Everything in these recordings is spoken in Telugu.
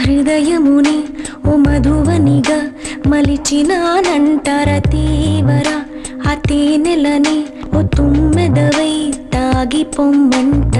హృదయముని ఓ మధువనిగా మలిచినానంటార తీవర ఆ తేనెలని ఓ తుమ్మెదవై తాగి పొమ్మంట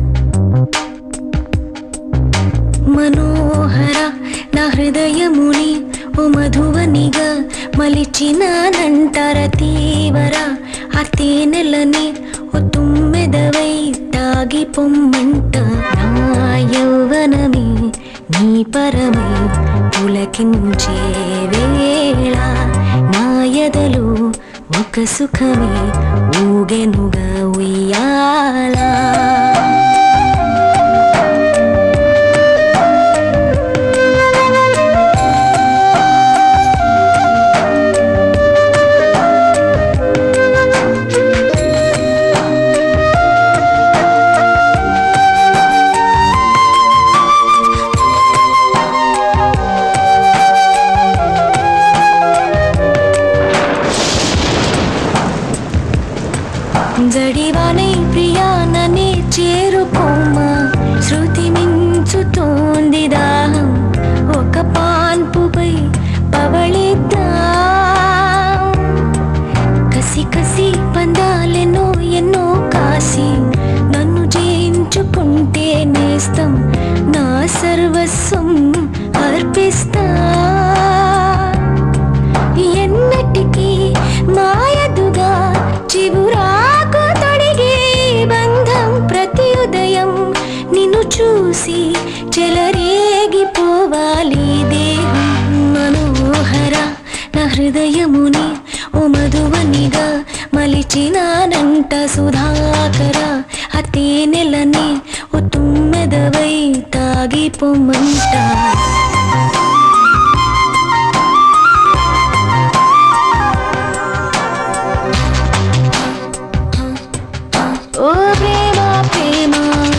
మనోహర నా హృదయముని ఓ మధువనిగా మలిచినానంటార తీవర ఆ తేనెలని ఓ తుమ్మెదవై తాగి పొమ్మంట నా యౌవనమే నీ పరమై పులకించే వేళ నా ఎదలో ఒక సుఖమే ఊగెనుగా ఉయ్యాలా జడివానై ప్రియాననే చేరుకోమా శృతి మించుతోంది దాహం ఒక పాన్పుపై పవళిద్దాం కసి కసి పందాలెన్నో ఎన్నో కాసి నన్ను జయించుకుంటే నేస్తం నా సర్వస్వం అర్పిస్తా ఎన్నటికీ మాయదుగా చివురాకు తొడిగే బంధం ప్రతి ఉదయం నిన్ను చూసి చెలరేగిపోవాలి దేహం మనోహర నా హృదయముని ఓ మధువనిగా మలిచినానంట సుధాకర ఆ తేనెలని ఓ తుమ్మెదవై తాగిపోమంట ఓ ప్రేమ ప్రేమ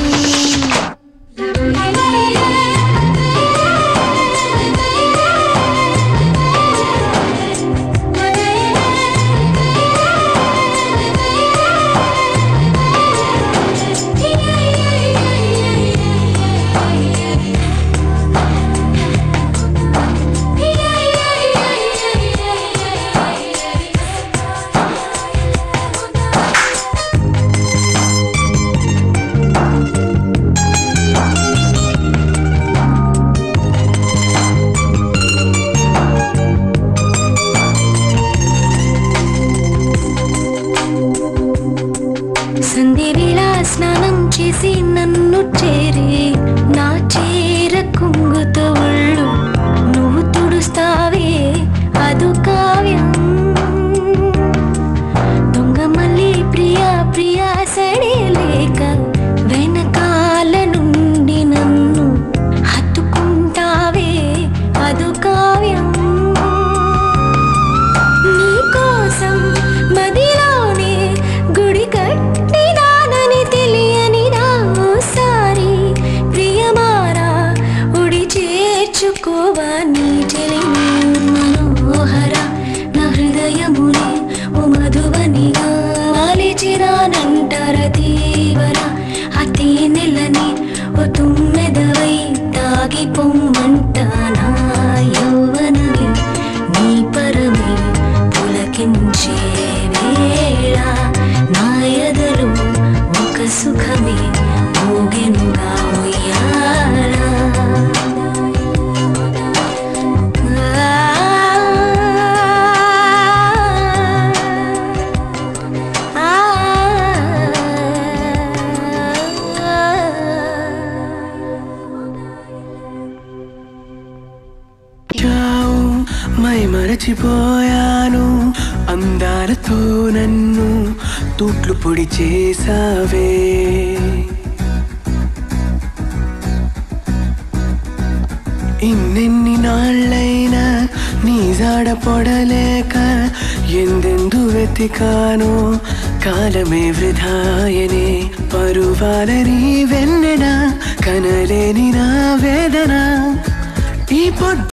సంధి వేళ స్నానం చేసి నన్ను చేరి నా చీర కుంగుతో ఒళ్ళు నువ్వు తుడుస్తావే అదు కావ్యం దొంగ మళ్ళీ ప్రియా ప్రియా సడే లేక వెనకాల నుండి నన్ను హత్తుకుంటావే అదు కావ్యం నీకోసం మదిలోనే గుడి కట్టినానని తెలియనిదా ఓసారి ప్రియమారా ఉడి చేర్చుకోవా నీ చెలిని మనోహర నా హృదయముని ఓ మధువనిగా వాలిచిరానంటార తీవర ఆ తేనెలని ఓ తుమ్మెదవై తాగి పొమ్మంట నా యౌవనమే నీ పరమే పులకించే వేళ నా ఎదలో ఒక సుఖమే ఊగెనుగా ఉయ్యాలా చావు మై మరచిపోయాను అందాలతో నన్ను తూట్లు పొడి చేసావే ఇన్నెన్ని నాళ్ళైనా నీ జాడ పొడలేక ఎందెందు వెతికానో కాలమే వృధాయనే పరువాలని వెన్నెన కనలేని నా వేదన ఈ పొద్దు